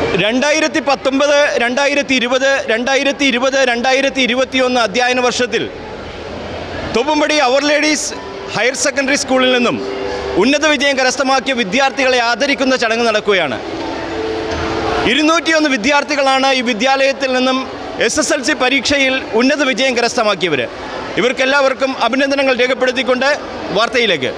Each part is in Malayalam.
രണ്ടായിരത്തി പത്തൊമ്പത് രണ്ടായിരത്തി ഇരുപത് രണ്ടായിരത്തി ഇരുപത് രണ്ടായിരത്തി ഇരുപത്തിയൊന്ന് അധ്യയന വർഷത്തിൽ തൊപ്പുംപടി അവർ ലേഡീസ് ഹയർ സെക്കൻഡറി സ്കൂളിൽ നിന്നും ഉന്നത വിജയം കരസ്ഥമാക്കിയ വിദ്യാർത്ഥികളെ ആദരിക്കുന്ന ചടങ്ങ് നടക്കുകയാണ് ഇരുന്നൂറ്റിയൊന്ന് വിദ്യാർത്ഥികളാണ് ഈ വിദ്യാലയത്തിൽ നിന്നും എസ് എസ് എൽ സി പരീക്ഷയിൽ ഉന്നത വിജയം കരസ്ഥമാക്കിയവർ ഇവർക്കെല്ലാവർക്കും അഭിനന്ദനങ്ങൾ രേഖപ്പെടുത്തിക്കൊണ്ട് വാർത്തയിലേക്ക്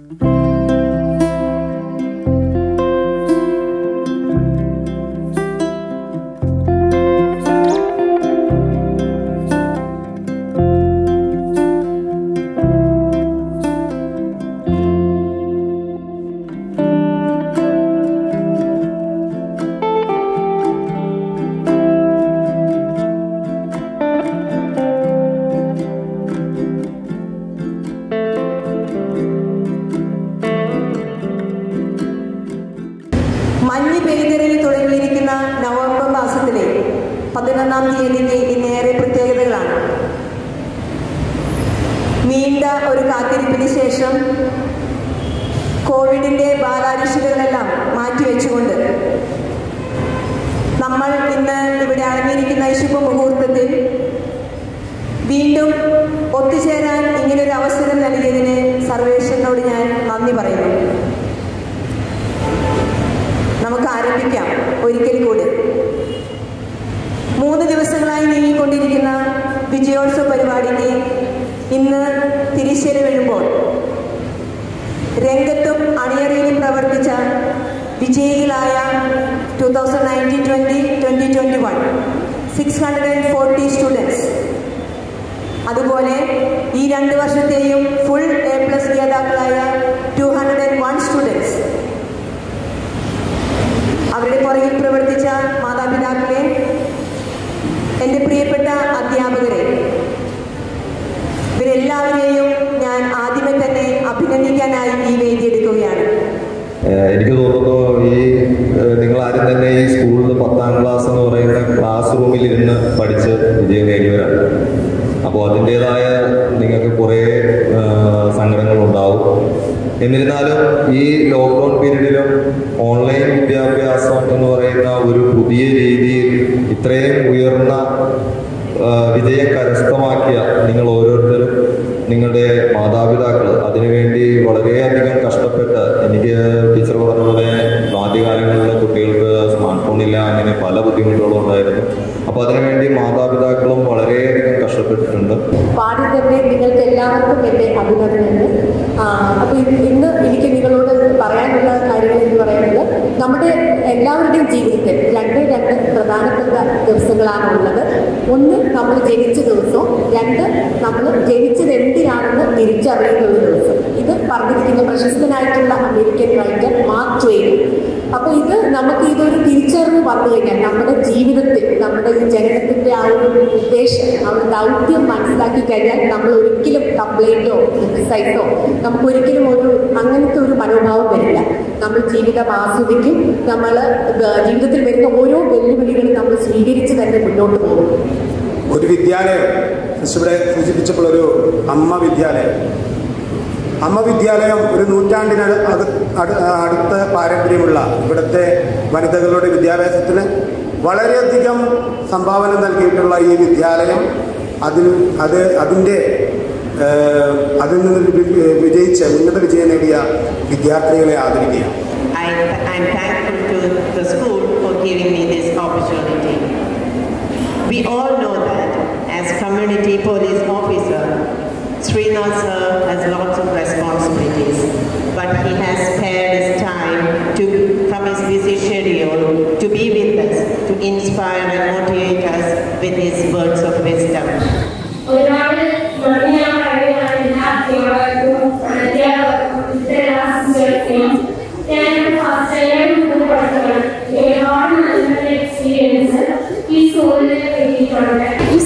മഞ്ഞ് പെയ്തിറങ്ങി തുടങ്ങിയിരിക്കുന്ന നവംബർ മാസത്തിലെ പതിനൊന്നാം തീയതിക്ക് ഇന്നേറെ പ്രത്യേകതകളാണ് നീണ്ട ഒരു കാത്തിരിപ്പിന് ശേഷം കോവിഡിന്റെ ബാലാരിഷ്ടതകളെല്ലാം മാറ്റിവെച്ചുകൊണ്ട് നമ്മൾ ഇന്ന് ഇവിടെ അടങ്ങിയിരിക്കുന്ന ഈ ശുഭമുഹൂർത്തത്തിൽ വീണ്ടും ഒത്തുചേരാൻ ഇങ്ങനൊരു അവസരം നൽകിയതിന് സർവേശ്വരനോട് ഞാൻ നന്ദി പറയുന്നു നമുക്ക് ആരംഭിക്കാം ഒരിക്കൽ കൂടി മൂന്ന് ദിവസങ്ങളായി നീങ്ങിക്കൊണ്ടിരിക്കുന്ന വിജയോത്സവ പരിപാടിക്ക് ഇന്ന് തിരിച്ചടി വീഴുമ്പോൾ രംഗത്തും അണിയറയിലും പ്രവർത്തിച്ച വിജയികളായ two thousand nineteen twenty twenty twenty one six hundred and forty students അതുപോലെ ഈ രണ്ട് വർഷത്തെയും ഫുൾ എ പ്ലസ് ജേതാക്കളായ two hundred and one students അവരുടെ പുറകിൽ പ്രവർത്തിച്ച മാതാപിതാക്കളെ എൻ്റെ പ്രിയപ്പെട്ട അധ്യാപകരെ ഇവരെല്ലാവരെയും ഞാൻ ആദ്യമേ തന്നെ അഭിനന്ദിക്കാനായി ഈ വേദി എടുക്കുകയാണ് ഏഹ് എനിക്ക് തോന്നുന്നു ഈ ഏഹ് നിങ്ങൾ ആരും തന്നെ ഈ സ്കൂളിൽ പത്താം ക്ലാസ് എന്ന് പറയുന്ന ക്ലാസ് റൂമിൽ ഇരുന്ന് പഠിച്ച് വിജയം നേടിയവരാണ് അപ്പോൾ അതിൻ്റെതായ നിങ്ങൾക്ക് കുറേ ഏഹ് സങ്കടങ്ങളുണ്ടാവും എന്നിരുന്നാലും ഈ ലോക്ക്ഡൗൺ പീരീഡിലും ഓൺലൈൻ വിദ്യാഭ്യാസം എന്ന് പറയുന്ന ഒരു പുതിയ രീതിയിൽ ഇത്രയും ഉയർന്ന ഏഹ് വിജയം കരസ്ഥമാക്കിയ നിങ്ങൾ ഓരോരുത്തരും നിങ്ങളുടെ മാതാപിതാക്കൾ അതിനുവേണ്ടി വളരെയധികം കഷ്ടപ്പെട്ട് എനിക്ക് ടീച്ചർ പറഞ്ഞ പോലെ ആദ്യകാലങ്ങളിൽ കുട്ടികൾക്ക് സ്മാർട്ട് ഫോൺ ഇല്ല അങ്ങനെ പല ബുദ്ധിമുട്ടുകളും ഉണ്ടായിരുന്നു അപ്പോൾ അതിനുവേണ്ടി മാതാപിതാക്കളും വളരെയധികം കഷ്ടപ്പെട്ടിട്ടുണ്ട് പാടി തന്നെ നിങ്ങൾക്ക് എല്ലാവർക്കും എൻ്റെ അഭിനന്ദനങ്ങൾ അപ്പോൾ ഇന്ന് എനിക്ക് നിങ്ങളോട് പറയാനുള്ള കാര്യങ്ങൾ എന്ന് പറയുന്നത് നമ്മുടെ എല്ലാവരുടെയും ജീവിതത്തിൽ രണ്ട് രണ്ട് പ്രധാനപ്പെട്ട ദിവസങ്ങളാണ് ഉള്ളത് ഒന്ന് നമ്മൾ ജനിച്ച ദിവസവും രണ്ട് നമ്മൾ ജനിച്ചത് എന്തിനാണെന്ന് തിരിച്ചറിയുന്ന ഒരു ദിവസം ഇത് പറഞ്ഞിരിക്കുന്ന പ്രശസ്തനായിട്ടുള്ള അമേരിക്കൻ റൈറ്റർ മാർക്ക് ട്വെയിൻ അപ്പോൾ ഇത് നമുക്ക് ഇതൊരു തിരിച്ചറിവ് വന്നു കഴിഞ്ഞാൽ നമ്മുടെ ജീവിതത്തിൽ നമ്മുടെ ഈ ജനനത്തിന്റെ ആ ഒരു ഉദ്ദേശം ആ ഒരു ദൗത്യം മനസ്സിലാക്കി കഴിഞ്ഞാൽ നമ്മൾ ഒരിക്കലും കംപ്ലൈൻറ്റോ ക്രിട്ടിസൈസോ നമുക്ക് ഒരിക്കലും ഒരു അങ്ങനത്തെ ഒരു മനോഭാവം വരില്ല നമ്മൾ ജീവിതം ആസ്വദിക്കും നമ്മൾ ജീവിതത്തിൽ വരുന്ന ഓരോ വെല്ലുവിളികളും നമ്മൾ സ്വീകരിച്ച് തന്നെ മുന്നോട്ട് പോകും ഒരു വിദ്യാലയം മിസ് ഇവിടെ സൂചിപ്പിച്ചപ്പോൾ ഒരു അമ്മ വിദ്യാലയം അമ്മ വിദ്യാലയം ഒരു നൂറ്റാണ്ടിന് അക- അട്- അടുത്ത പാരമ്പര്യമുള്ള ഇവിടുത്തെ വനിതകളുടെ വിദ്യാഭ്യാസത്തിന് വളരെയധികം സംഭാവന നൽകിയിട്ടുള്ള ഈ വിദ്യാലയം അതിൽ അത് അതിൻ്റെ ഏഹ്, അതിൽ നിന്ന് വി- വിജയിച്ച ഉന്നത വിജയം നേടിയ വിദ്യാർത്ഥികളെ ആദരിക്കുകയാണ് I, I'm thankful to the school for giving me this opportunity. We all know that as community police officer, Srinath sir has lots of responsibilities, but he has spared his time to, from his busy schedule to be with us, to inspire and motivate us with his words of wisdom. ഒരുപാട് നന്ദി ഞാൻ പറയുകയാണ് എല്ലാ അധ്യാപകർക്കും അധ്യാപകർക്കും വിദ്യാഭ്യാസത്തിനും ഞാൻ ഫസ്റ്റ് ടൈം പഠിക്കണം ഒരുപാട് നല്ല എക്സ്പീരിയൻസ് ഈ സ്കൂളിൽ കിട്ടിയിട്ടുണ്ട്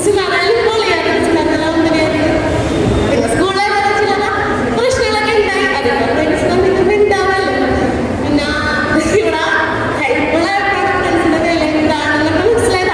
പ്രശ്നങ്ങളൊക്കെ ഉണ്ടായി അതിപ്പോ ഫ്രണ്ട്സ് നമുക്ക് ഉണ്ടാവല്ലോ പിന്നെ ഇവിടെ ഹെൽപ്പുള്ള ഫ്രണ്ട്സിന്റെ വില എന്താണെന്നൊക്കെ മനസ്സിലായി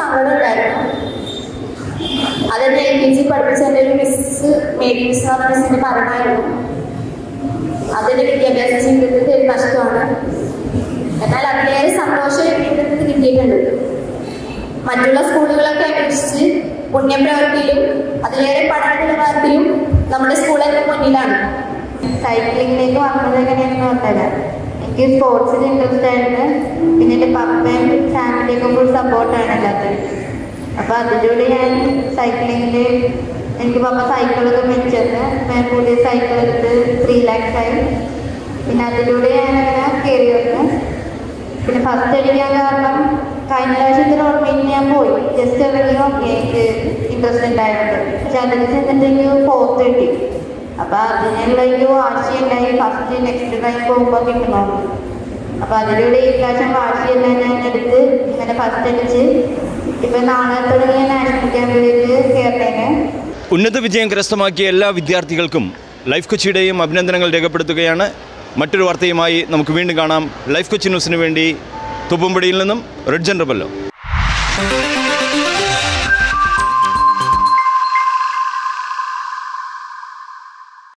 സങ്കടം ഉണ്ടായിരുന്നു അതെന്നെ എൽ കെ ജി പഠിപ്പിച്ച എൻ്റെ ഒരു മിസ് മേരി മിസ് എന്ന് പറഞ്ഞ മിസ്സിന്റെ മരണമായിരുന്നു അതെന്റെ വിദ്യാഭ്യാസ ജീവിതത്തിൽ ഒരു നഷ്ടമാണ് എന്നാൽ അതിലേറെ സന്തോഷം എൻ്റെ ജീവിതത്തിൽ കിട്ടിയിട്ടുണ്ട് മറ്റുള്ള സ്കൂളുകളൊക്കെ അപേക്ഷിച്ച് പുണ്യപ്രവൃത്തിയിലും അതിലേറെ പഠന നിലവാരത്തിലും നമ്മുടെ സ്കൂൾ എന്റെ മുന്നിലാണ് സൈക്ലിങ്ങിലേക്ക് വന്നത് എങ്ങനെയാണെന്ന് പറഞ്ഞാൽ എനിക്ക് സ്പോർട്സിൽ ഇൻട്രസ്റ്റ് ആയിരുന്നു പിന്നെ എൻ്റെ പപ്പയും ഫാമിലിയൊക്കെ ഫുൾ സപ്പോർട്ടാണ് എല്ലാത്തിനും അപ്പോൾ അതിലൂടെ ഞാൻ സൈക്ലിങ്ങിൽ എനിക്ക് പപ്പ സൈക്കിളൊക്കെ വെച്ചത് ഞാൻ പുതിയ സൈക്കിൾ എടുത്ത് ത്രീ ലാക്സ് ആയി പിന്നെ അതിലൂടെ ഞാൻ അങ്ങനെ കയറി വന്നു പിന്നെ ഫസ്റ്റ് അടിക്കാൻ കാരണം കഴിഞ്ഞ പ്രാവശ്യത്തിന് ഓർമ്മയിൽ ഞാൻ പോയി ജസ്റ്റ് ഇറങ്ങി നോക്കി എനിക്ക് ഇൻട്രസ്റ്റ് ഉണ്ടായിരുന്നു പക്ഷെ അതിൽ ചെന്നിട്ട് എനിക്ക് ഫോർത്ത് കിട്ടി അപ്പൊ അതിനുള്ള ഒരു വാശിയുണ്ടായി ഫസ്റ്റ് നെക്സ്റ്റ് ടൈം പോകുമ്പോൾ കിട്ടണമെന്ന് അപ്പൊ അതിലൂടെ ഈ പ്രാവശ്യം വാശിയെല്ലാം ഞാൻ എടുത്ത് ഇങ്ങനെ ഫസ്റ്റ് അടിച്ച് ഇപ്പൊ നാളെ തുടങ്ങിയ നാഷണൽ ക്യാമ്പിലേക്ക് കയറേനെ ഉന്നത വിജയം കരസ്ഥമാക്കിയ എല്ലാ വിദ്യാർത്ഥികൾക്കും ലൈഫ് കൊച്ചിയുടെയും അഭിനന്ദനങ്ങൾ രേഖപ്പെടുത്തുകയാണ് മറ്റൊരു വാർത്തയുമായി നമുക്ക് വീണ്ടും കാണാം ലൈഫ് കൊച്ചി ന്യൂസിന് വേണ്ടി തുപ്പുംപടിയിൽ നിന്നും റെഡ് ജനറബല്ലോ